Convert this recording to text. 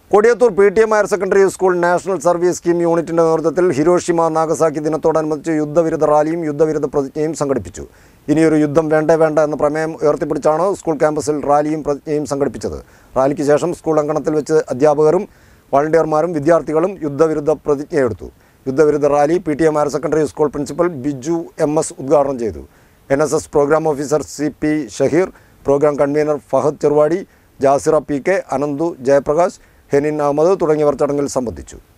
Kodiyathur P T M higher secondary school national service scheme യൂണിറ്റിന്റെ നേതൃത്വത്തിൽ Hiroshima Nagasaki ദിനത്തോടനുബന്ധിച്ച് യുദ്ധവിരുദ്ധ റാലിയും യുദ്ധവിരുദ്ധ പ്രതിജ്ഞയും സംഘടിപ്പിച്ചു ഇനിയൊരു യുദ്ധം വേണ്ടേ വേണ്ട എന്ന പ്രമേയം ഉയർത്തിപ്പിടിച്ചാണ് സ്കൂൾ ക്യാമ്പസിൽ റാലിയും പ്രതിജ്ഞയും സംഘടിപ്പിച്ചത് റാലിക്ക് ശേഷം സ്കൂൾ അങ്കണത്തിൽ വെച്ച് അധ്യാപകരും വളണ്ടിയർമാരും വിദ്യാർത്ഥികളും യുദ്ധവിരുദ്ധ പ്രതിജ്ഞയെടുത്തു യുദ്ധവിരുദ്ധ rally P T M higher secondary school principal Biju M S ഉദ്ഘാടനം ചെയ്തു N S S programme officer C P Shaheer programme convener Fahad Cheruvadi Jasira P K Ananthu Jayaprakash Henin Ahammed തുടങ്ങിയവർ ചടങ്ങിൽ സംബന്ധിച്ചു